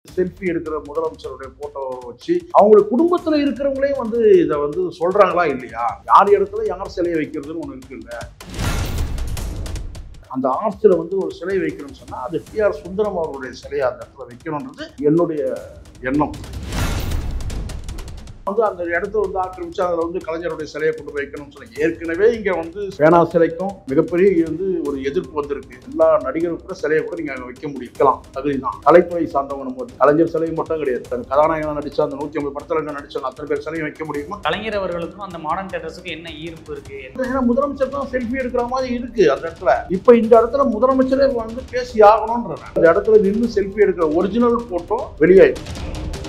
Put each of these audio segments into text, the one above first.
Selfie எடுக்கிற முதலமைச்சருடைய போட்டோவை வச்சு அவங்க குடும்பத்துல இருக்கிறவங்களையும் வந்து இதை வந்து சொல்றாங்களா இல்லையா யார் இடத்துல யார் சிலையை வைக்கிறதுன்னு ஒன்று இருக்குல்ல அந்த ஆர்ச்சில் வந்து ஒரு சிலை வைக்கணும்னு சொன்னா அது டிஆர் சுந்தரம் அவர்களுடைய சிலையை அந்த இடத்துல வைக்கணுன்றது என்னுடைய எண்ணம் வந்து அந்த இடத்த வந்து ஆக்கிரமிச்சு அதில் வந்து கலைஞருடைய சிலையை கொண்டு போய் வைக்கணும்னு சொல்லி ஏற்கனவே இங்கே வந்து பேனா சிலைக்கும் மிகப்பெரிய வந்து ஒரு எதிர்ப்பு வந்திருக்கு எல்லா நடிகரும் கூட சிலையை கூட நீங்கள் அங்கே வைக்க முடிக்கலாம் தகுதி தான் கலைத்துறை சார்ந்தவங்க நம்ம கலைஞர் சிலை மட்டும் கிடையாது அந்த கதாநாயகன் நடிச்ச அந்த நூற்றி ஐம்பது படத்தில் நடிச்ச அத்தனை பேர் சிலையும் வைக்க முடியுமா கலைஞர் அவர்களுக்கும் அந்த மாடர்ன் தேட்டர்ஸுக்கும் என்ன ஈர்ப்பு இருக்கு ஏன்னா முதலமைச்சர் தான் செல்ஃபி எடுக்கிற மாதிரி இருக்கு அந்த இடத்துல இப்போ இந்த இடத்துல முதலமைச்சரே வந்து பேசி ஆகணும்ன்ற அந்த இடத்துல நின்று செல்ஃபி எடுக்கிற ஒரிஜினல் போட்டோ வெளியாயிடுச்சு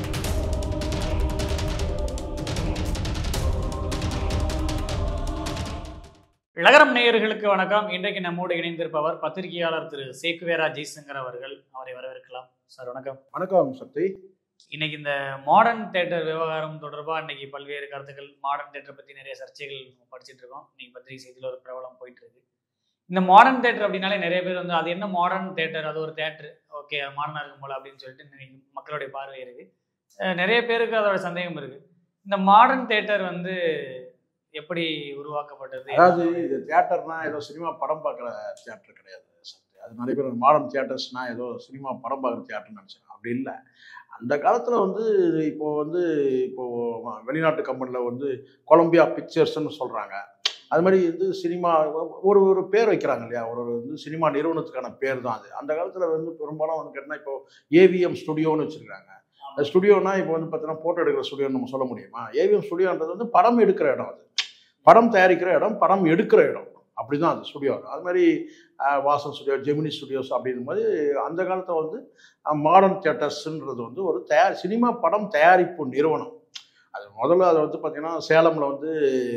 இளகரம் நேயர்களுக்கு வணக்கம் இன்றைக்கு நம்மோடு இணைந்திருப்பவர் பத்திரிகையாளர் திரு சேக்குவேரா ஜெய்சங்கர் அவர்கள் அவரை வரவேற்கலாம் சார் வணக்கம் வணக்கம் சக்தி இன்னைக்கு இந்த மாடர்ன் தேட்டர் விவகாரம் தொடர்பாக இன்னைக்கு பல்வேறு கருத்துக்கள் மாடர்ன் தேட்டர் பற்றி நிறைய சர்ச்சைகள் நம்ம படிச்சுட்டு இருக்கோம் இன்னைக்கு பத்திரிகை செய்தியில் ஒரு பிரபலம் போயிட்டு இருக்கு இந்த மாடர்ன் தேட்டர் அப்படின்னாலே நிறைய பேர் வந்து அது என்ன மாடர்ன் தேட்டர் அது ஒரு தேட்டர் ஓகே மாடர்னாக இருக்கும் போல அப்படின்னு சொல்லிட்டு இன்னைக்கு மக்களுடைய பார்வை இருக்கு அஹ் நிறைய பேருக்கு அதோட சந்தேகம் இருக்கு இந்த மாடர்ன் தேட்டர் வந்து எப்படி உருவாக்கப்பட்டது அதாவது இது தியேட்டர்னா ஏதோ சினிமா படம் பார்க்குற தியேட்டர் கிடையாது சக்தி அது நிறைய பேர் மாடர்ன் தியேட்டர்ஸ்னா ஏதோ சினிமா படம் பார்க்குற தியேட்டர்னு நினச்சாங்க அப்படி இல்லை அந்த காலத்தில் வந்து இப்போ வந்து இப்போ வெளிநாட்டு கம்பெனியில் வந்து கொலம்பியா பிக்சர்ஸ்னு சொல்கிறாங்க அது மாதிரி வந்து சினிமா ஒரு ஒரு பேர் வைக்கிறாங்க இல்லையா ஒரு ஒரு வந்து சினிமா நிறுவனத்துக்கான பேர் தான் அது அந்த காலத்தில் வந்து பெரும்பாலும் வந்து கேட்டால் இப்போ ஏவிஎம் ஸ்டுடியோன்னு வச்சுருக்காங்க அந்த ஸ்டுடியோனா இப்போ வந்து பார்த்தீங்கன்னா ஃபோட்டோ எடுக்கிற ஸ்டுடியோன்னு நம்ம சொல்ல முடியுமா ஏவிஎம் ஸ்டுடியோன்றது வந்து படம் எடுக்கிற இடம் அது படம் தயாரிக்கிற இடம் படம் எடுக்கிற இடம் அப்படி தான் அது ஸ்டுடியோ அது மாதிரி அஹ், வாசன் ஸ்டுடியோ ஜெமினி ஸ்டுடியோஸ் அப்படின்னும் போது அந்த காலத்தில் வந்து மாடர்ன் தியேட்டர்ஸ்ன்றது வந்து ஒரு தயார் சினிமா படம் தயாரிப்பு நிறுவனம் அது முதல்ல அதை வந்து பார்த்திங்கன்னா சேலமில் வந்து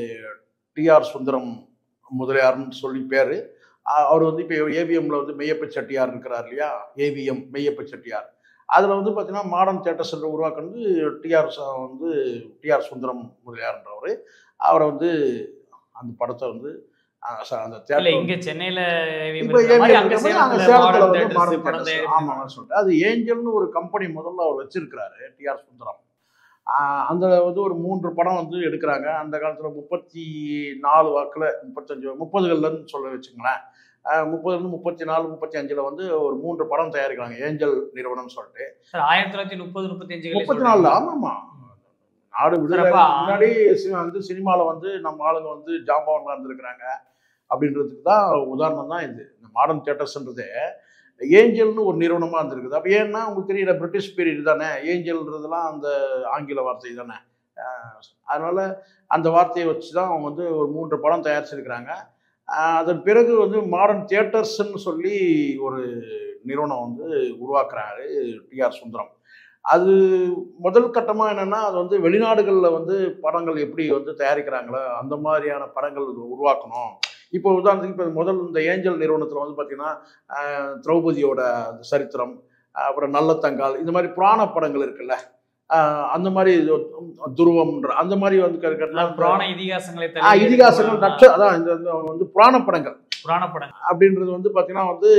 டிஆர் சுந்தரம் முதலியார்னு சொல்லி பேர் அவர் வந்து இப்போ ஏவிஎம்ல வந்து மெய்யப்ப செட்டியார் இருக்கிறார் இல்லையா ஏவிஎம் மெய்யப்ப செட்டியார் அதில் வந்து பார்த்தீங்கன்னா மாடர்ன் தியேட்டர்ஸ் உருவாக்குனது டிஆர் வந்து டிஆர் சுந்தரம் முதலியார்ன்றவர் அவரை வந்து அந்த படத்தை வந்து அஹ், ச- அந்த இல்ல தியேட்டர் இங்க சென்னையில AVM இப்போ இருக்கிற மாதிரி ஏவிஎம் அங்க இருக்கிற மாதிரி அங்க சேலத்துல சேலத்துல modern வந்து theatres மாடர்ன் படம் தியேட்டர்ஸ் தயாரிப்பு. ஆமாம் சொல்லிட்டு அது ஏஞ்சல்னு ஒரு கம்பெனி முதல்ல அவர் வச்சிருக்கிறாரு டிஆர் சுந்தரம் ஆஹ் அந்த வந்து ஒரு மூன்று படம் வந்து எடுக்கிறாங்க அந்த காலத்தில் முப்பத்தி நாலு வாக்கில் முப்பத்தஞ்சு முப்பதுகள்லன்னு சொல்ல வச்சுங்களேன் முப்பதுலேருந்து முப்பத்தி நாலு முப்பத்தி அஞ்சில் வந்து ஒரு மூன்று படம் தயாரிக்கிறாங்க ஏஞ்சல் நிறுவனம்னு சொல்லிட்டு சார் ஆயிரத்தி தொள்ளாயிரத்தி முப்பது முப்பத்தி முப்பத்தி நாலில் ஆமாம்மா நாடு விடுதலை சிறப்பா. முன்னாடி சி- வந்து சினிமாவில் வந்து நம்ம ஆளுங்க வந்து ஜாம்பவன்லாம் இருந்திருக்கிறாங்க அப்படின்றதுக்கு தான் உதாரணம் தான் இது இந்த மாடர்ன் தியேட்டர்ஸ்ன்றது ஏஞ்சல்னு ஒரு நிறுவனமாக இருந்திருக்குது அப்போ ஏன்னா உங்களுக்கு தெரியல பிரிட்டிஷ் பீரியட் தானே ஏஞ்சல்ன்றதுலாம் அந்த ஆங்கில வார்த்தை தானே அஹ் அதனால அந்த வார்த்தையை வச்சு தான் அவங்க வந்து ஒரு மூன்று படம் தயாரிச்சிருக்கிறாங்க அஹ் அதன் பிறகு வந்து மாடர்ன் தியேட்டர்ஸ்ன்னு சொல்லி ஒரு நிறுவனம் வந்து உருவாக்குறாரு டிஆர் சுந்தரம் அது முதல் கட்டமாக என்னென்னா அது வந்து வெளிநாடுகளில் வந்து படங்கள் எப்படி வந்து தயாரிக்கிறாங்களோ அந்த மாதிரியான படங்கள் உருவாக்கணும் இப்போ உதாரணத்துக்கு இப்போ முதல் இந்த ஏஞ்சல் நிறுவனத்தில் வந்து பார்த்திங்கன்னா ஆஹ், திரௌபதியோட சரித்திரம் ஆஹ், அப்புறம் நல்லத்தங்கால் இந்த மாதிரி புராண படங்கள் இருக்குல்ல ஆஹ், அந்த மாதிரி இது துருவம்ன்ற அந்த மாதிரி வந்து க- க- புராண இதிகாசங்களை ஆஹ், தழுவி இதிகாசங்கள் எடுக்கிற நட்ச அதான் இந்த இந்த வந்து புராண படங்கள் புராண படங்கள் அப்படின்றது வந்து பார்த்தீங்கன்னா வந்து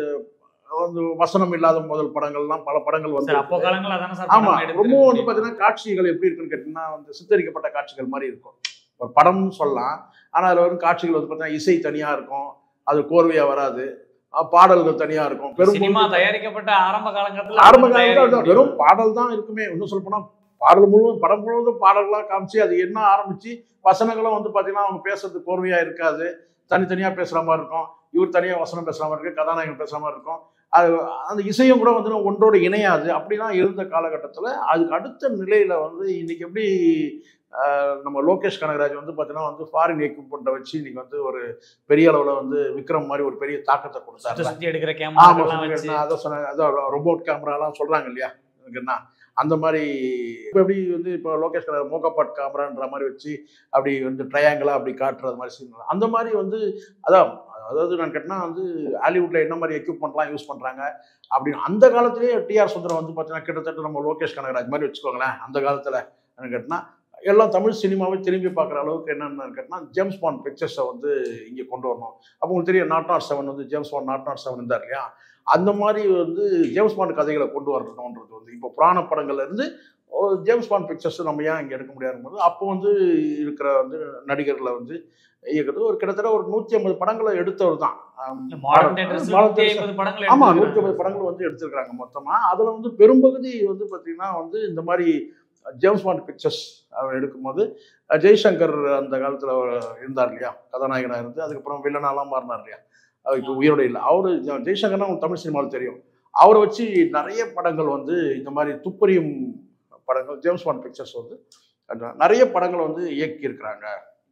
வந்து வசனம் இல்லாத முதல் படங்கள்லாம் பல படங்கள் வந்து சார் அப்போ காலங்கள் அதானே சார் ஆமா படம் எடுத்து ரொம்ப வந்து பாத்தீங்கன்னா காட்சிகள் எப்படி இருக்குன்னு கேட்டீங்கன்னா வந்து சித்தரிக்கப்பட்ட காட்சிகள் மாதிரி இருக்கும் ஒரு படம்னு சொல்லலாம் ஆனா அதுல வரும் காட்சிகள் வந்து பாத்தீங்கன்னா இசை தனியா இருக்கும் அது கோர்வையா வராது அஹ் பாடல்கள் தனியா இருக்கும் சினிமா பெரும் தயாரிக்கப்பட்ட ஆரம்ப காலங்கத்துல ஆரம்ப அப்படி காலத்துல தயாரிக்க அது வெறும் பாடல் தான் இருக்குமே இன்னும் சொல்ல போனா பாடல் முழுவதும் படம் முழுவதும் பாடல்களா காமிச்சு அது என்ன ஆரம்பிச்சு வசனங்களும் வந்து பாத்தீங்கன்னா அவங்க பேசுறது கோர்வையா இருக்காது தனித்தனியா பேசுற மாதிரி இருக்கும் இவர் தனியா வசனம் பேசுற மாதிரி இருக்கு கதாநாயகன் பேசுற மாதிரி இருக்கும் அது அந்த இசையும் கூட வந்து ஒன்றோடு இணையாது அப்படிலாம் இருந்த காலகட்டத்தில் அதுக்கு அடுத்த நிலையில வந்து இன்னைக்கு எப்படி ஆஹ், நம்ம லோகேஷ் கனகராஜ் வந்து பார்த்தீங்கன்னா வந்து ஃபாரின் எக்யூப்மெண்ட்டை வச்சு இன்னைக்கு வந்து ஒரு பெரிய அளவில் வந்து விக்ரம் மாதிரி ஒரு பெரிய தாக்கத்தை சுத்தி கொடுத்தாரு சுத்தி எடுக்கிற ஆமா கேமரா வச்சு சொன்னீங்க. அதான் சொன்னேன் அதான் ரோபோட் கேமராலாம் சொல்றாங்க இல்லையா எனக்கு என்ன அந்த மாதிரி இப்போ எப்படி வந்து இப்போ லோகேஷ் கனகராஜ் மோகப்பாட் கேமரான்ற மாதிரி வச்சு அப்படி வந்து ட்ரையாங்கிளாக அப்படி காட்டுறது மாதிரி சீன் அந்த மாதிரி வந்து அதான் அதாவது நான் கேட்டேன்னா வந்து ஹாலிவுட்ல என்ன மாதிரி எக்யூப்மெண்ட்லாம் யூஸ் பண்றாங்க அப்படின்னு அந்த காலத்திலேயே டிஆர் சுந்தரம் வந்து பார்த்தீங்கன்னா கிட்டத்தட்ட நம்ம லோகேஷ் கனகராஜ் மாதிரி வச்சுக்கோங்களேன் அந்த காலத்தில் என்ன கேட்டினா எல்லாம் தமிழ் சினிமாவை திரும்பி பார்க்குற அளவுக்கு என்னென்னு கேட்டினா ஜேம்ஸ் பாண்ட் பிக்சர்ஸை வந்து இங்கே கொண்டு வரணும் அப்போ உங்களுக்கு தெரியும் நாட் நாட் செவன் வந்து James Bond nought nought seven இருந்தார் இல்லையா அந்த மாதிரி வந்து ஜேம்ஸ் பாண்ட் கதைகளை கொண்டு வரணுன்றது வந்து இப்போ புராண படங்கள்ல இருந்து ஒரு ஜேம்ஸ் பாண்ட் பிக்சர்ஸ் நம்ம ஏன் இங்கே எடுக்க முடியாதும்போது அப்போ வந்து இருக்கிற வந்து நடிகர்களை வந்து இயக்குறது ஒரு கிட்டத்தட்ட ஒரு நூற்றி ஐம்பது படங்களை எடுத்தவர் தான் மாடர்ன் தேட்டர்ஸ் Modern நூத்தி theatres- ஐம்பது படங்கள் ஆமா நூற்றி எடுத்திருக்காங்க. ஐம்பது படங்கள் வந்து எடுத்திருக்கிறாங்க மொத்தமா அதுல வந்து பெரும்பகுதி வந்து பார்த்தீங்கன்னா வந்து இந்த மாதிரி ஜேம்ஸ் பாண்ட் பிக்சர்ஸ் அவர் எடுக்கும்போது அஹ், ஜெய்சங்கர் அந்த காலத்துல அவர் இருந்தார் இல்லையா கதாநாயகனா இருந்து அதுக்கப்புறம் வில்லனாலாம் மாறினார் இல்லையா அவர் இப்போ உயிரோட இல்லை அவரு ஜெ- ஜெய்சங்கர்னா உங்களுக்கு தமிழ் சினிமாவில் தெரியும் அவரை வச்சு நிறைய படங்கள் வந்து இந்த மாதிரி துப்பறியும் படங்கள் ஜேம்ஸ் பாண்ட் பிக்சர்ஸ் வந்து அந்த நிறைய படங்கள் வந்து இயக்கியிருக்கிறாங்க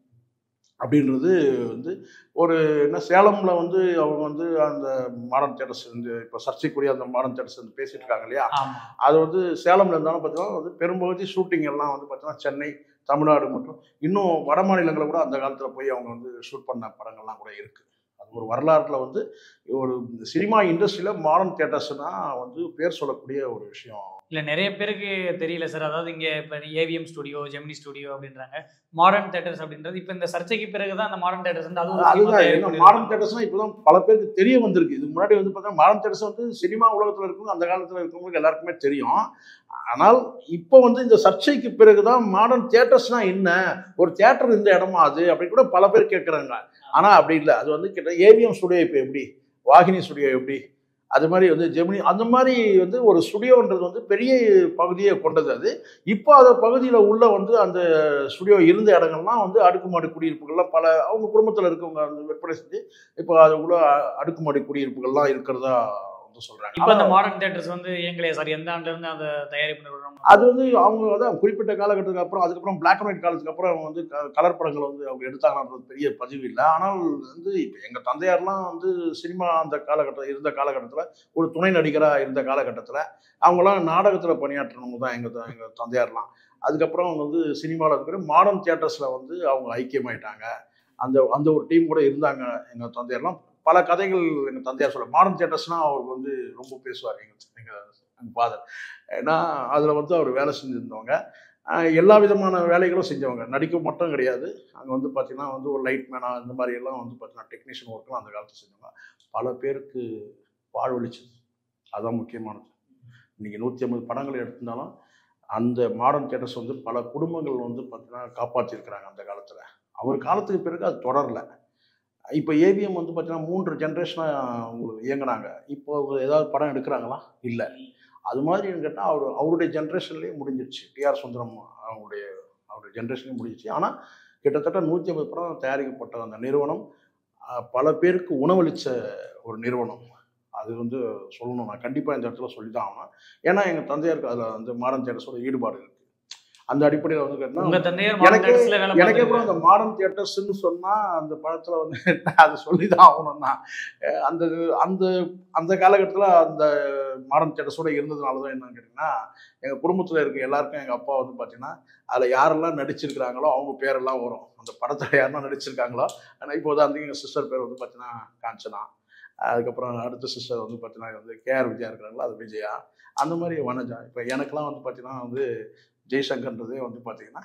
அப்படின்றது வந்து ஒரு என்ன சேலம்ல வந்து அவங்க வந்து அந்த மாடர்ன் தேட்டர்ஸ் வந்து இப்போ சர்ச்சைக்குரிய அந்த மாடர்ன் தேட்டர்ஸ் வந்து பேசிட்டு இருக்காங்க இல்லையா ஆமா அது வந்து சேலம்ல இருந்தாலும் பார்த்தீங்கன்னா வந்து பெரும்பகுதி ஷூட்டிங் எல்லாம் வந்து பார்த்தீங்கன்னா சென்னை தமிழ்நாடு மற்றும் இன்னும் வட மாநிலங்களில் கூட அந்த காலத்தில் போய் அவங்க வந்து ஷூட் பண்ண படங்கள்லாம் கூட இருக்கு அது ஒரு வரலாறுல வந்து ஒரு சினிமா இண்டஸ்ட்ரியில மாடர்ன் தேட்டர்ஸ்னா வந்து பேர் சொல்லக்கூடிய ஒரு விஷயம் இல்ல நிறைய பேருக்கு தெரியல சார் அதாவது இங்க இப்ப ஏவிஎம் ஸ்டுடியோ ஜெமினி ஸ்டுடியோ அப்படின்றாங்க மாடர்ன் தேட்டர்ஸ் அப்படின்றது இப்ப இந்த சர்ச்சைக்கு பிறகுதான் அந்த மாடர்ன் தேட்டர்ஸ் வந்து அது ஒரு cinema அதுதான் தயாரிப்பு என்ன நிறுவனம். மாடர்ன் தேட்டர்ஸ்னா இப்போதான் பல பேருக்கு தெரிய வந்திருக்கு இது முன்னாடி வந்து பார்த்தா மாடர்ன் தேட்டர்ஸ் வந்து சினிமா உலகத்தில் இருக்கவங்க அந்த காலத்தில் இருக்கவங்களுக்கு எல்லாருக்குமே தெரியும் ஆனால் இப்போ வந்து இந்த சர்ச்சைக்கு பிறகுதான் மாடர்ன் தியேட்டர்ஸ்னா என்ன ஒரு தியேட்டர் இந்த இடமா அது அப்படி கூட பல பேர் கேட்குறாங்க ஆனால் அப்படி இல்லை அது வந்து கிட்ட ஏவிஎம் ஸ்டுடியோ இப்போ எப்படி வாகினி ஸ்டுடியோ எப்படி அது மாதிரி வந்து ஜெமினி அந்த மாதிரி வந்து ஒரு ஸ்டுடியோன்றது வந்து பெரிய பகுதியை கொண்டது அது இப்போ அந்த பகுதியில் உள்ள வந்து அந்த ஸ்டுடியோ இருந்த இடங்கள்லாம் வந்து அடுக்குமாடி குடியிருப்புகள்லாம் பல அவங்க குடும்பத்தில் இருக்கவங்க அந்த விற்பனை செஞ்சு இப்போ அது உள்ள அடுக்குமாடி குடியிருப்புகள்லாம் இருக்கிறதா வந்து சொல்கிறாங்க இப்ப அந்த மாடர்ன் தேட்டர்ஸ் வந்து இயங்கலையா சார் எந்த ஆண்டுல இருந்து அந்த தயாரிப்பு நிறுவனம் அது வந்து அவங்க தான் குறிப்பிட்ட காலகட்டத்துக்கு அப்புறம் அதுக்கப்புறம் பிளாக் அண்ட் ஒயிட் காலத்துக்கு அப்புறம் அவங்க வந்து கலர் படங்களை வந்து அவங்க எடுத்தாங்கன்றது பெரிய பதிவு இல்லை ஆனால் வந்து இப்போ எங்கள் தந்தையார்லாம் வந்து சினிமா அந்த காலகட்டம் இருந்த காலகட்டத்தில் ஒரு துணை நடிகராக இருந்த காலகட்டத்தில் அவங்களாம் நாடகத்தில் பணியாற்றினவங்க தான் எங்கள் எங்கள் தந்தையார்லாம் அதுக்கப்புறம் அவங்க வந்து சினிமாவில் இருக்கிற மாடர்ன் தியேட்டர்ஸில் வந்து அவங்க ஐக்கியமாயிட்டாங்க அந்த அந்த ஒரு டீம் கூட இருந்தாங்க எங்கள் தந்தையார்லாம் பல கதைகள் எங்கள் தந்தையார் சொல்ல மாடர்ன் தியேட்டர்ஸ்னால் அவருக்கு வந்து ரொம்ப பேசுவார் எங்கள் எங்கள் எங்கள் ஃபாதர் ஏன்னா அதில் வந்து அவர் வேலை செஞ்சுருந்தவங்க ஆஹ் எல்லா விதமான வேலைகளும் செஞ்சவங்க நடிக்க மட்டும் கிடையாது அங்கே வந்து பார்த்தீங்கன்னா வந்து ஒரு லைட் மேனாக இந்த மாதிரி எல்லாம் வந்து பார்த்தீங்கன்னா டெக்னீஷியன் ஒர்க்லாம் அந்த காலத்தில் செஞ்சவங்க பல பேருக்கு வாழ்வழிச்சது அதான் முக்கியமானது இன்னைக்கு நூற்றி ஐம்பது படங்கள் எடுத்திருந்தாலும் அந்த மாடர்ன் தியேட்டர்ஸ் வந்து பல குடும்பங்கள் வந்து பார்த்தீங்கன்னா காப்பாற்றிருக்கிறாங்க அந்த காலத்தில் அவர் காலத்துக்கு பிறகு அது தொடரல இப்போ ஏவிஎம் வந்து பார்த்தீங்கன்னா மூன்று ஜென்ரேஷனாக உங்களுக்கு இயங்குனாங்க இப்போ ஏதாவது படம் எடுக்கிறாங்களா இல்லை அது மாதிரி கேட்டால் அவர் அவருடைய ஜென்ரேஷன்லேயே முடிஞ்சிருச்சு டிஆர் சுந்தரம் அவருடைய அவருடைய ஜென்ரேஷன்லேயே முடிஞ்சிச்சு ஆனால் கிட்டத்தட்ட நூற்றி ஐம்பது படம் தயாரிக்கப்பட்ட அந்த நிறுவனம் அஹ், பல பேருக்கு உணவளித்த ஒரு நிறுவனம் அது வந்து சொல்லணும் நான் கண்டிப்பாக இந்த இடத்துல சொல்லி தான் ஆகணும் ஏன்னா எங்கள் தந்தையாருக்கு அதில் வந்து மாடர்ன் தியேட்டர்ஸோட ஈடுபாடு இருக்குது அந்த அடிப்படையில் வந்து கேட்டால் உங்க தந்தையார் மாடர்ன் எனக்கு- தேட்டர்ஸ்ல வேலை எனக்கே கூட பார்த்திருக்காரு. அந்த மாடர்ன் தியேட்டர்ஸ்னு சொன்னா அந்த படத்துல வந்து அது சொல்லி தான் ஆகணும் தான் அஹ் அந்த அந்த அந்த காலகட்டத்தில் அந்த மாடர்ன் தியேட்டர்ஸோட இருந்ததுனால தான் என்னன்னு கேட்டிங்கன்னா எங்கள் குடும்பத்தில் இருக்க எல்லாருக்கும் எங்கள் அப்பா வந்து பார்த்தீங்கன்னா அதில் யாரெல்லாம் நடிச்சிருக்கிறாங்களோ அவங்க பேரெல்லாம் வரும் அந்த படத்தில் யாரெல்லாம் நடிச்சிருக்காங்களோ ஆனால் இப்போ வந்து அந்த எங்கள் சிஸ்டர் பேர் வந்து பார்த்தீங்கன்னா காஞ்சனா அதுக்கப்புறம் அடுத்த சிஸ்டர் வந்து பார்த்தீங்கன்னா வந்து கேஆர் விஜயா இருக்கிறாங்களோ அது விஜயா அந்த மாதிரி வனஜா இப்போ எனக்கெல்லாம் வந்து பார்த்தீங்கன்னா வந்து ஜெய்சங்கர்ன்றதே வந்து பார்த்தீங்கன்னா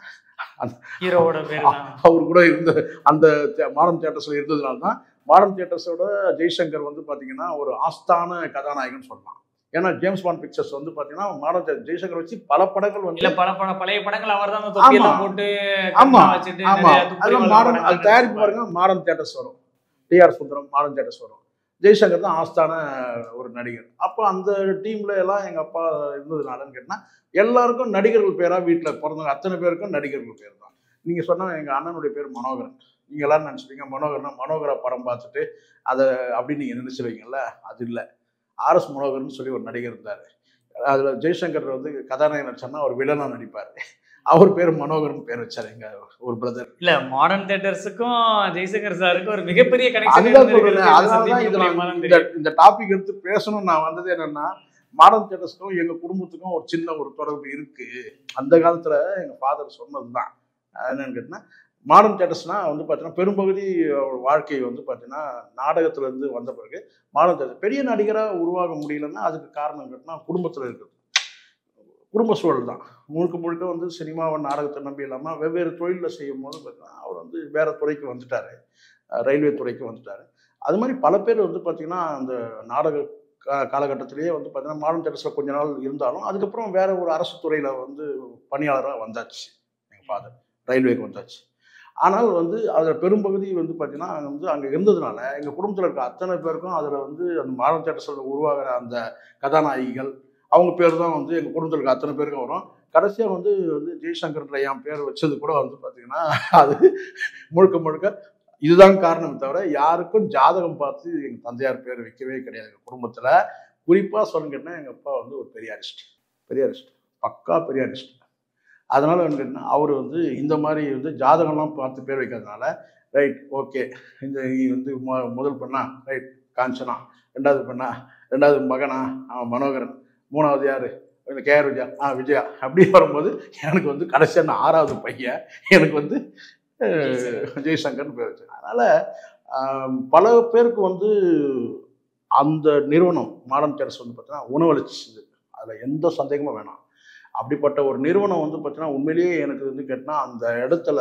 ஹீரோவோட பேர் தான் அவர் கூட இருந்த அந்த தே- மாடர்ன் தியேட்டர்ஸில் இருந்ததுனால தான் மாடர்ன் தியேட்டர்ஸோட ஜெய்சங்கர் வந்து பார்த்தீங்கன்னா ஒரு ஆஸ்தான கதாநாயகன் சொல்லலாம் ஏன்னா ஜேம்ஸ் பாண்ட் பிக்சர்ஸ் வந்து பார்த்தீங்கன்னா மாடர்ன் தியேட்டர் ஜெய்சங்கர் வச்சு பல படங்கள் இல்ல வந்து பல பட பழைய படங்கள் அவர் தான் அந்த தொப்பியெல்லாம் ஆமா. போட்டு ஆமா, கண்ணை வச்சுட்டு ஆமா நிறைய துப்பறி அதெல்லாம் வளர்ற மாடர்ன் அது படங்கள் தயாரிப்பு பாருங்க மாடர்ன் தியேட்டர்ஸ் வரும் டிஆர் சுந்தரம் மாடர்ன் தியேட்டர்ஸ் வரும் ஜெய்சங்கர் தான் ஆஸ்தான ஒரு நடிகர் அப்போ அந்த டீம்ல எல்லாம் எங்க அப்பா இருந்ததுனாலன்னு கேட்டினா எல்லாருக்கும் நடிகர்கள் பேரா வீட்டில் பிறந்தவங்க அத்தனை பேருக்கும் நடிகர்கள் பேர் தான் நீங்க சொன்னா எங்க அண்ணனுடைய பேர் மனோகரன் நீங்க எல்லாரும் நினைச்சிருப்பீங்க மனோகரனா மனோகரா படம் பார்த்துட்டு அதை அப்படின்னு நீங்க நினைச்சிருவீங்கல்ல அது இல்லை ஆர்எஸ் மனோகர்னு சொல்லி ஒரு நடிகர் இருந்தார் அதுல ஜெய்சங்கர் வந்து கதாநாயகன் நடிச்சார்னா அவர் வில்லனா நடிப்பார் அவர் பேர் மனோகர்னு பேர் வச்சார் எங்க ஒரு பிரதர் இல்ல மாடர்ன் தியேட்டர்ஸுக்கும் ஜெய்சங்கர் சாருக்கும் ஒரு மிகப்பெரிய அதுதான் சொல்றேன் கனெக்ஷன் அதனாலதான் இது நான் இந்த இந்த டாபிக் எடுத்து பேசணும் நான் வந்தது என்னன்னா மாடர்ன் தியேட்டர்ஸ்க்கும் எங்க குடும்பத்துக்கும் ஒரு சின்ன ஒரு தொடர்பு இருக்கு அந்த காலத்துல எங்க ஃபாதர் சொன்னதுதான் அது என்னன்னு கேட்டினா மாடர்ன் தியேட்டர்ஸ்னா வந்து பார்த்தீங்கன்னா பெரும்பகுதி அவர் வாழ்க்கை வந்து பார்த்தீங்கன்னா நாடகத்துல இருந்து வந்த பிறகு மாடர்ன் தியேட்டர் பெரிய நடிகராக உருவாக முடியலன்னா அதுக்கு காரணம் கேட்டினா குடும்பத்தில் இருக்குது குடும்ப சூழல் தான் முழுக்க முழுக்க வந்து சினிமாவை நாடகத்தை நம்பி இல்லாமல் வெவ்வேறு தொழிலில் செய்யும் போது பார்த்தீங்கன்னா அவர் வந்து வேற துறைக்கு வந்துட்டாரு அஹ் ரயில்வே துறைக்கு வந்துட்டாரு அது மாதிரி பல பேர் வந்து பார்த்தீங்கன்னா அந்த நாடக கா காலகட்டத்திலேயே வந்து பார்த்தீங்கன்னா மாடர்ன் தேட்டர்ஸில் கொஞ்ச நாள் இருந்தாலும் அதுக்கப்புறம் வேற ஒரு அரசு துறையில் வந்து பணியாளராக வந்தாச்சு எங்கள் ஃபாதர் ரயில்வேக்கு வந்தாச்சு ஆனால் வந்து அதில் பெரும்பகுதி வந்து பார்த்தீங்கன்னா அங்கே வந்து அங்கே இருந்ததுனால எங்கள் குடும்பத்தில் இருக்க அத்தனை பேருக்கும் அதில் வந்து அந்த மாடர்ன் தேட்டர்ஸில் உருவாகிற அந்த கதாநாயகிகள் அவங்க பேர் தான் வந்து எங்கள் குடும்பத்தில் இருக்க அத்தனை பேருக்கும் வரும் கடைசியாக வந்து வந்து ஜெய்சங்கர்ன்ற என் பேர் வச்சது கூட வந்து பார்த்தீங்கன்னா அது முழுக்க முழுக்க இதுதான் காரணம் தவிர யாருக்கும் ஜாதகம் பார்த்து எங்கள் தந்தையார் பேர் வைக்கவே கிடையாது எங்கள் குடும்பத்தில் குறிப்பாக சொல்லுங்கன்னா எங்கள் அப்பா வந்து ஒரு பெரியாரிஸ்ட் பெரியாரிஸ்ட் பக்கா பெரியாரிஸ்ட் அதனால வந்து என்ன அவர் வந்து இந்த மாதிரி வந்து ஜாதகம்லாம் பார்த்து பேர் வைக்கிறதுனால ரைட் ஓகே இந்த நீ வந்து மு- முதல் பெண்ணா ரைட் காஞ்சனா ரெண்டாவது பெண்ணா ரெண்டாவது மகனா அவன் மனோகரன் மூணாவது யாரு இந்த கேஆர் விஜயா ஆ விஜயா அப்படி வரும்போது எனக்கு வந்து கடைசியாக நான் ஆறாவது பையன் எனக்கு வந்து அஹ், ஜெய்சங்கர்னு பேர் வச்சேன் அதனால ஆம், பல பேருக்கு வந்து அந்த நிறுவனம் மாடர்ன் டெரஸ் வந்து பார்த்தீங்கன்னா உணவளிச்சுது அதில் எந்த சந்தேகமும் வேணாம் அப்படிப்பட்ட ஒரு நிறுவனம் வந்து பார்த்தீங்கன்னா உண்மையிலேயே எனக்கு வந்து கேட்டால் அந்த இடத்துல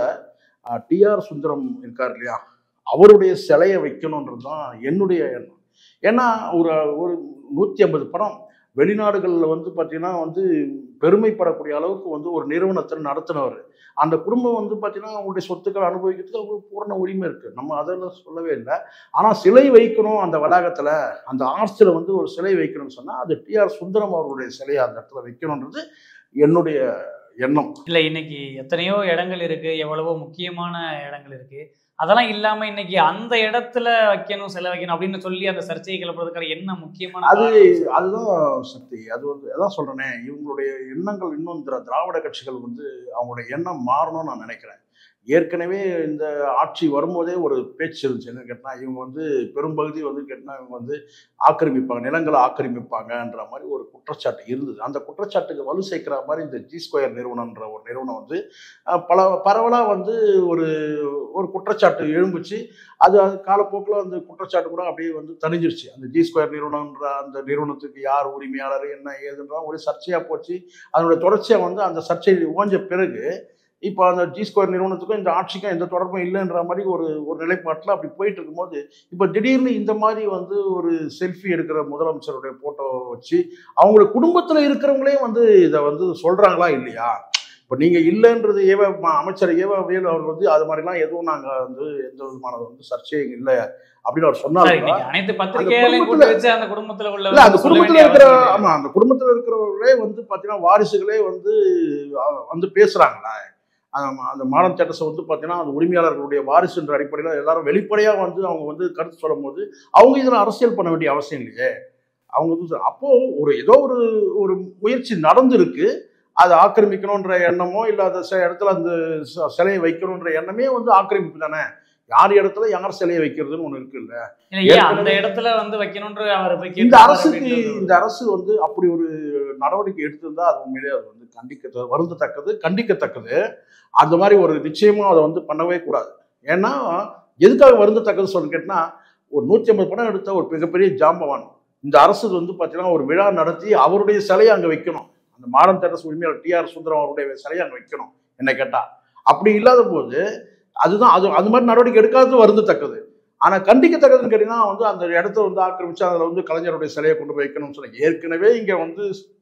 டிஆர் சுந்தரம் இருக்கார் இல்லையா அவருடைய சிலையை வைக்கணுன்றது தான் என்னுடைய எண்ணம் ஏன்னா ஒரு ஒரு நூற்றி ஐம்பது படம் வெளிநாடுகளில் வந்து பார்த்தீங்கன்னா வந்து பெருமைப்படக்கூடிய அளவுக்கு வந்து ஒரு நிறுவனத்தை நடத்தினவர் அந்த குடும்பம் வந்து பார்த்தீங்கன்னா அவங்களுடைய சொத்துக்களை அனுபவிக்கிறதுக்கு அவங்களுக்கு பூரண உரிமை இருக்குது நம்ம அதெல்லாம் சொல்லவே இல்லை ஆனால் சிலை வைக்கணும் அந்த வளாகத்தில் அந்த ஆர்ச்சில் வந்து ஒரு சிலை வைக்கணும்னு சொன்னால் அது டிஆர் சுந்தரம் அவர்களுடைய சிலையை அந்த இடத்துல வைக்கணுன்றது என்னுடைய எண்ணம் இல்ல இன்னைக்கு எத்தனையோ இடங்கள் இருக்கு எவ்வளவோ முக்கியமான இடங்கள் இருக்கு அதெல்லாம் இல்லாம இன்னைக்கு அந்த இடத்துல வைக்கணும் சிலை வைக்கணும் அப்படின்னு சொல்லி அந்த சர்ச்சையை கிளப்புறதுக்கான என்ன முக்கியமான அது காரணம்? அதுதான் சக்தி அது வந்து அதான் சொல்றேனே இவங்களுடைய எண்ணங்கள் இன்னும் திரா- திராவிட கட்சிகள் வந்து அவங்களுடைய எண்ணம் மாறணும்னு நான் நினைக்கிறேன் ஏற்கனவே இந்த ஆட்சி வரும்போதே ஒரு பேச்சு இருந்துச்சு என்ன கேட்டால் இவங்க வந்து பெரும்பகுதி வந்து கேட்டால் இவங்க வந்து ஆக்கிரமிப்பாங்க நிலங்களை ஆக்கிரமிப்பாங்கன்ற மாதிரி ஒரு குற்றச்சாட்டு இருந்தது அந்த குற்றச்சாட்டுக்கு வலு சேர்க்கிற மாதிரி இந்த ஜி ஸ்கொயர் நிறுவனம்ன்ற ஒரு நிறுவனம் வந்து அஹ், பல பரவலாக வந்து ஒரு ஒரு குற்றச்சாட்டு எழும்புச்சு அது அது காலப்போக்கில் அந்த குற்றச்சாட்டு கூட அப்படியே வந்து தணிஞ்சிருச்சு அந்த ஜி ஸ்கொயர் நிறுவனம்ன்ற அந்த நிறுவனத்துக்கு யார் உரிமையாளர் என்ன ஏதுன்ற ஒரு சர்ச்சையாக போச்சு அதனுடைய தொடர்ச்சியாக வந்து அந்த சர்ச்சை ஓஞ்ச பிறகு இப்போ அந்த ஜி ஸ்கொயர் நிறுவனத்துக்கும் இந்த ஆட்சிக்கும் எந்த தொடர்பும் இல்லைன்ற மாதிரி ஒரு ஒரு நிலைப்பாட்டில் அப்படி போயிட்டு இருக்கும்போது இப்போ திடீர்னு இந்த மாதிரி வந்து ஒரு செல்ஃபி எடுக்கிற முதலமைச்சருடைய ஃபோட்டோ வச்சு அவங்களுடைய குடும்பத்தில் இருக்கிறவங்களே வந்து இதை வந்து சொல்கிறாங்களா இல்லையா இப்போ நீங்கள் இல்லைன்றது ஏவ ம- அமைச்சர் ஏவ வேலு அவர் வந்து அது மாதிரிலாம் எதுவும் நாங்கள் வந்து எந்த விதமான வந்து சர்ச்சையும் இல்லை அப்படின்னு அவர் சார், சொன்னாங்க இன்னைக்கு அனைத்து பத்திரிகைகளையும் குடும்பத்துல- கூட்டு வச்சு அந்த குடும்பத்துல உள்ள இல்ல அந்த சொல்ல குடும்பத்துல வேண்டிய இருக்கிற அவசியம் இல்லை. ஆமா அந்த குடும்பத்துல இருக்கிறவர்களே வந்து பாத்தீங்கன்னா வாரிசுகளே வந்து அஹ், வந்து பேசுறாங்களா ஆமா, அந்த மாடர்ன் தேட்டர்ஸை வந்து பார்த்தீங்கன்னா அந்த உரிமையாளர்களுடைய வாரிசுன்ற அடிப்படையில் எல்லாரும் வெளிப்படையாக வந்து அவங்க வந்து கருத்து சொல்லும் போது அவங்க இதில் அரசியல் பண்ண வேண்டிய அவசியம் இல்லையே அவங்க வந்து சொ- அப்போ ஒரு ஏதோ ஒரு ஒரு முயற்சி நடந்திருக்கு அதை ஆக்கிரமிக்கணுன்ற எண்ணமோ இல்லை அந்த ச- இடத்துல அந்த ச- சிலையை வைக்கணுன்ற எண்ணமே வந்து ஆக்கிரமிப்பு தானே யார் இடத்துல யார் சிலையை வைக்கிறதுன்னு ஒன்று இருக்குல்ல இல்ல, ஏன் அந்த ஏற்கனவே- இடத்துல வந்து வைக்கணும்ன்ற அவர் போய் இந்த கேட்டிருக்காரு அரசுக்கு அப்படின்றது இந்த அரசு வந்து அப்படி ஒரு நடவடிக்கை எடுத்திருந்தா அது உண்மையிலேயே அது வந்து கண்டிக்க வருந்தத்தக்கது கண்டிக்கத்தக்கது அந்த மாதிரி ஒரு நிச்சயமா அதை வந்து பண்ணவே கூடாது ஏன்னா எதுக்காக வருந்தத்தக்கது சொல்லு கேட்டினா ஒரு நூற்றி ஐம்பது படம் எடுத்த ஒரு மிகப்பெரிய ஜாம்பவான் இந்த அரசு வந்து பார்த்தீங்கன்னா ஒரு விழா நடத்தி அவருடைய சிலையை அங்கே வைக்கணும் அந்த மாடர்ன் தேட்டர்ஸ் உரிமையாளர் டிஆர் சுந்தரம் அவருடைய சிலையை அங்கே வைக்கணும் என்ன கேட்டா அப்படி இல்லாத போது அதுதான் அது அது மாதிரி நடவடிக்கை எடுக்காதது வருந்தத்தக்கது ஆனால் கண்டிக்கத்தக்கதுன்னு கேட்டிங்கன்னா வந்து அந்த இடத்த வந்து ஆக்கிரமிச்சு அதில் வந்து கலைஞருடைய சிலையை கொண்டு போய் வைக்கணும்னு சொல்லி ஏற்கனவே இங்கே வந்து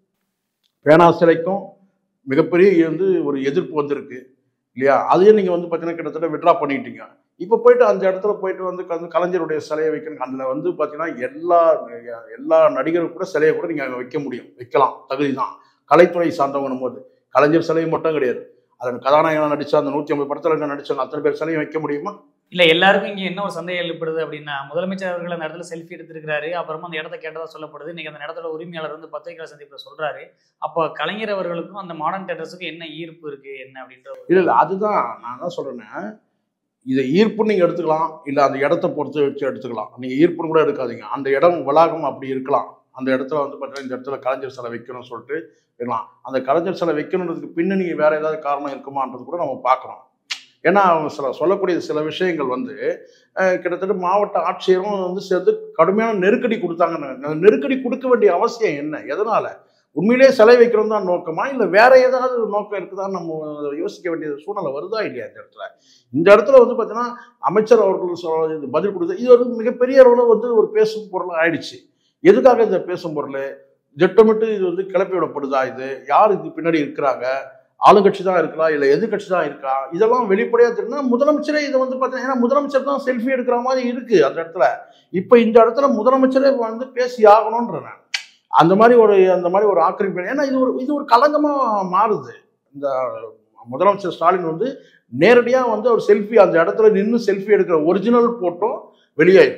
பேனா சிலைக்கும் மிகப்பெரிய வந்து ஒரு எதிர்ப்பு வந்திருக்கு இல்லையா அதையும் நீங்கள் வந்து பார்த்தீங்கன்னா கிட்டத்தட்ட விட்ரா பண்ணிட்டீங்க இப்போ போயிட்டு அந்த இடத்துல போயிட்டு வந்து கல- கலைஞருடைய சிலையை வைக்கணும் அதில் வந்து பார்த்தீங்கன்னா எல்லா எல்லா நடிகரும் கூட சிலையை கூட நீங்கள் அங்கே வைக்க முடியும் வைக்கலாம் தகுதி தான் கலைத்துறை சார்ந்தவங்கணும் போது கலைஞர் சிலையும் மட்டும் கிடையாது அதில் கதாநாயகனாக நடித்த அந்த நூற்றி ஐம்பது படத்தில் நடிச்சவங்க அத்தனை பேர் சிலையும் வைக்க முடியுமா இல்ல எல்லாருக்கும் இங்க என்ன ஒரு சந்தேகம் எழுப்படுது அப்படின்னா முதலமைச்சர் அவர்கள் அந்த இடத்துல செல்ஃபி எடுத்திருக்காரு அப்புறமா அந்த இடத்த கேட்டதா சொல்லப்படுது இன்னைக்கு அந்த இடத்துல உரிமையாளர் வந்து பத்திரிகை சந்திப்புல சொல்றாரு அப்போ கலைஞர் அவர்களுக்கும் அந்த மாடர்ன் தேட்டர்ஸுக்கும் என்ன ஈர்ப்பு இருக்கு என்ன அப்படின்ற ஒரு- இல்லை இல்லை அதுதான் நான் தான் சொல்கிறேன்னா இதை ஈர்ப்புன்னு நீங்கள் எடுத்துக்கலாம் இல்லை அந்த இடத்த பொறுத்து வச்சு எடுத்துக்கலாம் நீங்கள் ஈர்ப்புன்னு கூட எடுக்காதீங்க அந்த இடம் வளாகம் அப்படி இருக்கலாம் அந்த இடத்துல வந்து பார்த்தீங்கன்னா இந்த இடத்துல கலைஞர் சிலை வைக்கணும்னு சொல்லிட்டு இருக்கலாம் அந்த கலைஞர் சிலை வைக்கணுன்றதுக்கு பின்னணி வேற ஏதாவது காரணம் இருக்குமான்றது கூட நம்ம பார்க்குறோம் ஏன்னா அவங்க சில சொல்லக்கூடிய சில விஷயங்கள் வந்து அஹ், கிட்டத்தட்ட மாவட்ட ஆட்சியரும் வந்து சேர்ந்து கடுமையான நெருக்கடி கொடுத்தாங்கன்னு அந்த நெருக்கடி கொடுக்க வேண்டிய அவசியம் என்ன எதனால உண்மையிலேயே சிலை வைக்கிறோம் தான் நோக்கமா இல்லை வேற ஏதாவது ஒரு நோக்கம் இருக்குதான்னு நம்ம யோசிக்க வேண்டிய சூழ்நிலை வருதா இல்லையா இந்த இடத்துல இந்த இடத்துல வந்து பார்த்தீங்கன்னா அமைச்சர் அவர்கள் சொல்ல இது பதில் கொடுத்து இது ஒரு மிகப்பெரிய அளவில் வந்து ஒரு பேசும் பொருள் ஆயிடுச்சு எதுக்காக இதை பேசும் பொருள் திட்டமிட்டு இது வந்து கிளப்பி விடப்படுதா இது யார் இதுக்கு பின்னாடி இருக்கிறாங்க ஆளுங்கட்சி தான் இருக்கலாம் இல்லை எதிர்கட்சி தான் இருக்கா இதெல்லாம் வெளிப்படையா தெரியும்னா முதலமைச்சரே இதை வந்து பார்த்தீங்கன்னா ஏன்னா முதலமைச்சர் தான் செல்ஃபி எடுக்கிற மாதிரி இருக்கு அந்த இடத்துல இப்போ இந்த இடத்துல முதலமைச்சரே வந்து பேசி ஆகணுன்ற நான் அந்த மாதிரி ஒரு அந்த மாதிரி ஒரு ஆக்கிரமிப்பு ஏன்னா இது ஒரு இது ஒரு களங்கமா மாறுது இந்த முதலமைச்சர் ஸ்டாலின் வந்து நேரடியாக வந்து அவர் செல்ஃபி அந்த இடத்துல நின்று செல்ஃபி எடுக்கிற ஒரிஜினல் போட்டோ வெளியாயிருக்கு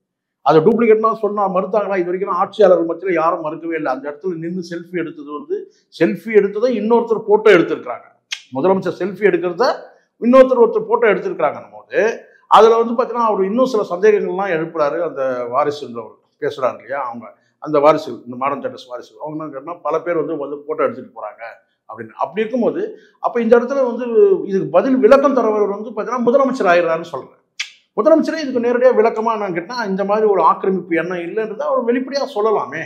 அதை டூப்ளிகேட்னா சொன்னா மறுத்தாங்களா இது வரைக்கும் ஆட்சியாளர்கள் மத்தியில் யாரும் மறுக்கவே இல்லை அந்த இடத்துல நின்று செல்ஃபி எடுத்தது வந்து செல்ஃபி எடுத்ததை இன்னொருத்தர் போட்டோ எடுத்திருக்கிறாங்க முதலமைச்சர் செல்ஃபி எடுக்கிறத இன்னொருத்தர் ஒருத்தர் போட்டோ எடுத்திருக்கிறாங்க போது அதில் வந்து பார்த்தீங்கன்னா அவர் இன்னும் சில சந்தேகங்கள்லாம் எழுப்புறாரு அந்த வாரிசுன்றவர் பேசுகிறாங்க இல்லையா அவங்க அந்த வாரிசு இந்த மாடர்ன் தேட்டர்ஸ் வாரிசு அவங்க என்ன கேட்டால் பல பேர் வந்து வந்து ஃபோட்டோ எடுத்துகிட்டு போகிறாங்க அப்படின்னு அப்படி இருக்கும்போது அப்போ இந்த இடத்துல வந்து இதுக்கு பதில் விளக்கம் தரவர் வந்து பார்த்தீங்கன்னா முதலமைச்சர் ஆயிடுறாருன்னு சொல்கிறேன் முதலமைச்சரே இதுக்கு நேரடியாக விளக்கமாக நான் கேட்டால் இந்த மாதிரி ஒரு ஆக்கிரமிப்பு எண்ணம் இல்லைன்றதை அவர் வெளிப்படையாக சொல்லலாமே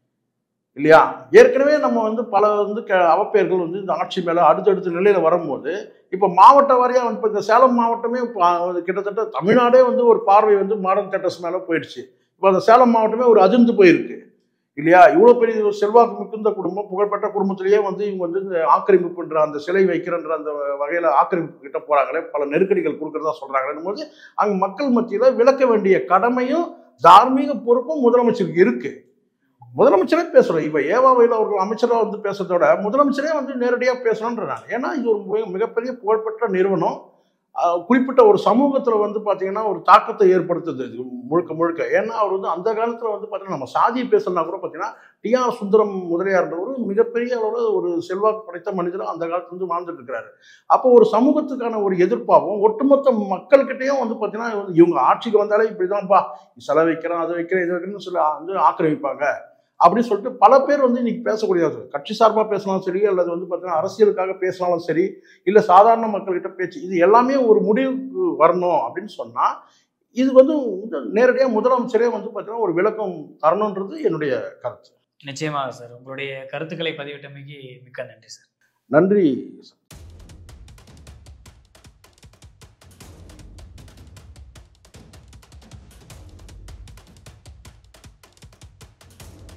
இல்லையா ஏற்கனவே நம்ம வந்து பல வந்து க அவப்பெயர்கள் வந்து இந்த ஆட்சி மேலே அடுத்தடுத்த நிலையில் வரும்போது இப்போ மாவட்ட வாரியாக வந்து இப்போ இந்த சேலம் மாவட்டமே இப்போ கிட்டத்தட்ட தமிழ்நாடே வந்து ஒரு பார்வை வந்து மாடர்ன் தேட்டர்ஸ் மேலே போயிடுச்சு இப்போ அந்த சேலம் மாவட்டமே ஒரு அதிர்ந்து போயிருக்கு இல்லையா இவ்வளோ பெரிய ஒரு செல்வாக்கு மிகுந்த குடும்பம் புகழ்பெற்ற குடும்பத்திலேயே வந்து இவங்க வந்து இந்த ஆக்கிரமிப்புன்ற அந்த சிலை வைக்கிறன்ற அந்த வகையில் ஆக்கிரமிப்பு கிட்ட போகிறாங்களே பல நெருக்கடிகள் கொடுக்குறதா சொல்கிறாங்களே போது அங்கே மக்கள் மத்தியில் விளக்க வேண்டிய கடமையும் தார்மீக பொறுப்பும் முதலமைச்சருக்கு இருக்கு முதலமைச்சரே பேசுகிறோம் இப்போ ஏவாவையில் அவர்கள் அமைச்சராக வந்து பேசுறதோட முதலமைச்சரே வந்து நேரடியாக பேசணுன்ற நான் ஏன்னா இது ஒரு மிக மிகப்பெரிய புகழ்பெற்ற நிறுவனம் ஆஹ் குறிப்பிட்ட ஒரு சமூகத்தில் வந்து பார்த்தீங்கன்னா ஒரு தாக்கத்தை ஏற்படுத்துது இது முழுக்க முழுக்க ஏன்னா அவர் வந்து அந்த காலத்தில் வந்து பார்த்தீங்கன்னா நம்ம சாதியை பேசலாம் கூட பார்த்தீங்கன்னா டிஆர் சுந்தரம் முதலியார்ன்றவர் மிகப்பெரிய அளவில் ஒரு செல்வாக்கு படைத்த மனிதரும் அந்த காலத்துல வந்து வாழ்ந்துட்டு இருக்கிறாரு அப்போ ஒரு சமூகத்துக்கான ஒரு எதிர்ப்பாகவும் ஒட்டுமொத்த மக்கள்கிட்டயும் வந்து பார்த்தீங்கன்னா வந்து இவங்க ஆட்சிக்கு வந்தாலே இப்படிதான்ப்பா செலவு வைக்கிறேன் அதை வைக்கிறேன் இது வைக்கிறேன்னு சொல்லி வந்து ஆக்கிரமிப்பாங்க அப்படின்னு சொல்லிட்டு பல பேர் வந்து இன்னைக்கு பேசக்கூடியது கட்சி சார்பாக பேசினாலும் சரி அல்லது வந்து பார்த்தீங்கன்னா அரசியலுக்காக பேசினாலும் சரி இல்லை சாதாரண மக்கள்கிட்ட பேச்சு இது எல்லாமே ஒரு முடிவுக்கு வரணும் அப்படின்னு சொன்னால் இது வந்து நேரடியாக முதலமைச்சரே வந்து பார்த்தீங்கன்னா ஒரு விளக்கம் தரணுன்றது என்னுடைய கருத்து நிச்சயமாக சார் உங்களுடைய கருத்துக்களை பதிவிட்டமைக்கு மிக்க நன்றி சார் நன்றி